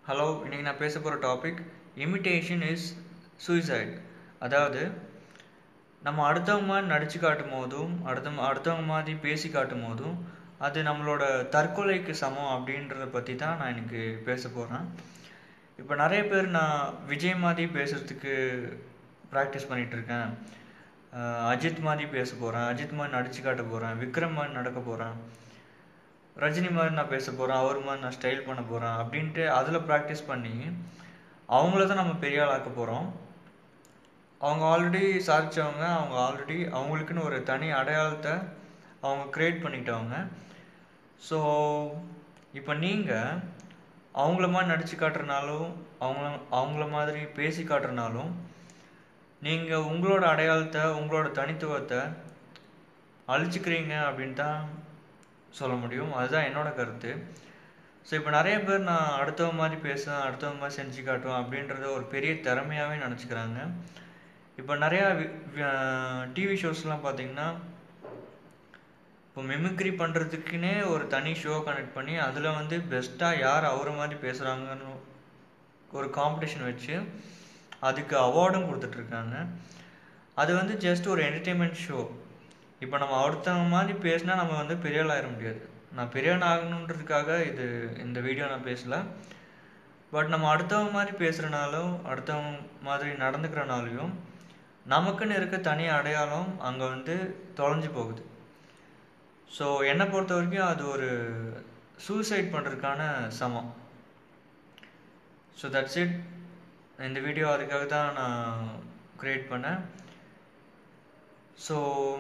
hello இன்றைக்கி நான் பேச போகிற டாபிக் இமிட்டேஷன் இஸ் சூசைட் அதாவது நம்ம அடுத்தவங்க மாதிரி நடித்து காட்டும் போதும் அடுத்த அடுத்தவங்க மாதிரி பேசி காட்டும் போதும் அது நம்மளோட தற்கொலைக்கு சமம் அப்படின்றத பற்றி தான் நான் எனக்கு பேச போகிறேன் இப்போ நிறைய பேர் நான் விஜய் மாதிரி பேசுகிறதுக்கு ப்ராக்டிஸ் பண்ணிகிட்ருக்கேன் அஜித் மாதிரி பேச போகிறேன் அஜித் மாதிரி நடித்து காட்ட போகிறேன் விக்ரம் மாதிரி நடக்க போகிறேன் ரஜினி மாதிரி நான் பேச போகிறேன் அவர் மாதிரி நான் ஸ்டைல் பண்ண போகிறேன் அப்படின்ட்டு அதில் ப்ராக்டிஸ் பண்ணி அவங்கள தான் நம்ம பெரிய ஆள் ஆக்க போகிறோம் அவங்க ஆல்ரெடி சாதிச்சவங்க அவங்க ஆல்ரெடி அவங்களுக்குன்னு ஒரு தனி அடையாளத்தை அவங்க க்ரியேட் பண்ணிக்கிட்டவங்க ஸோ இப்போ நீங்கள் அவங்கள மாதிரி நடித்து காட்டுறனாலும் அவங்கள அவங்கள மாதிரி பேசி காட்டுறனாலும் நீங்கள் உங்களோட அடையாளத்தை உங்களோட தனித்துவத்தை அழிச்சிக்கிறீங்க அப்படின்னு தான் சொல்ல முடியும் அதுதான் என்னோட கருத்து ஸோ இப்போ நிறைய பேர் நான் அடுத்தவங்க மாதிரி பேசுவேன் அடுத்தவங்க மாதிரி செஞ்சு காட்டுவேன் அப்படின்றத ஒரு பெரிய திறமையாகவே நினச்சிக்கிறாங்க இப்போ நிறையா டிவி ஷோஸ்லாம் பார்த்தீங்கன்னா இப்போ மிமிக்ரி பண்ணுறதுக்குன்னே ஒரு தனி ஷோ கனெக்ட் பண்ணி அதில் வந்து பெஸ்ட்டாக யார் அவரை மாதிரி பேசுகிறாங்கன்னு ஒரு காம்படிஷன் வச்சு அதுக்கு அவார்டும் கொடுத்துட்ருக்காங்க அது வந்து ஜஸ்ட் ஒரு என்டர்டெயின்மெண்ட் ஷோ இப்போ நம்ம அடுத்தவங்க மாதிரி பேசினா நம்ம வந்து பெரிய ஆள் ஆயிட முடியாது நான் பெரிய ஆள் ஆகணுன்றதுக்காக இது இந்த வீடியோ நான் பேசல பட் நம்ம அடுத்தவங்க மாதிரி பேசுகிறனாலும் அடுத்தவங்க மாதிரி நடந்துக்கிறனாலையும் நமக்குன்னு இருக்க தனி அடையாளம் அங்கே வந்து தொலைஞ்சு போகுது ஸோ என்னை பொறுத்த வரைக்கும் அது ஒரு சூசைட் பண்ணுறதுக்கான சமம் ஸோ தட்ஸ் இட் இந்த வீடியோ அதுக்காக தான் நான் க்ரியேட் பண்ணேன் ஸோ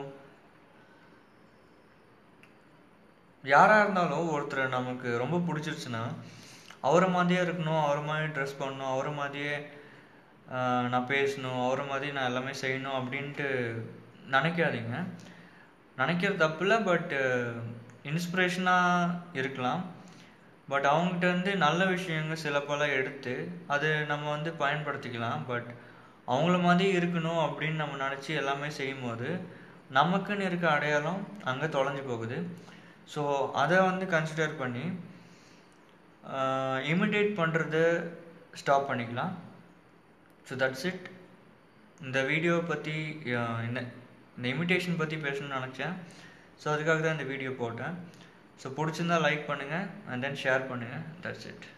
யாராக இருந்தாலும் ஒருத்தர் நமக்கு ரொம்ப பிடிச்சிருச்சுன்னா அவரை மாதிரியே இருக்கணும் அவரை மாதிரி ட்ரெஸ் பண்ணணும் அவரை மாதிரியே நான் பேசணும் அவரை மாதிரி நான் எல்லாமே செய்யணும் அப்படின்ட்டு நினைக்காதீங்க நினைக்கிறது தப்பு இல்லை பட் இன்ஸ்பிரேஷனாக இருக்கலாம் பட் அவங்ககிட்ட வந்து நல்ல விஷயங்கள் சில பல எடுத்து அது நம்ம வந்து பயன்படுத்திக்கலாம் பட் அவங்கள மாதிரி இருக்கணும் அப்படின்னு நம்ம நினச்சி எல்லாமே செய்யும் போது நமக்குன்னு இருக்க அடையாளம் அங்கே தொலைஞ்சு போகுது ஸோ அதை வந்து கன்சிடர் பண்ணி இமிட்டேட் பண்ணுறது ஸ்டாப் பண்ணிக்கலாம் ஸோ தட்ஸ் இட் இந்த வீடியோ பற்றி இந்த இந்த இமிட்டேஷன் பற்றி பேசணும்னு நினச்சேன் ஸோ அதுக்காக தான் இந்த வீடியோ போட்டேன் ஸோ பிடிச்சிருந்தா லைக் பண்ணுங்கள் அண்ட் தென் ஷேர் பண்ணுங்கள் தட்ஸ் இட்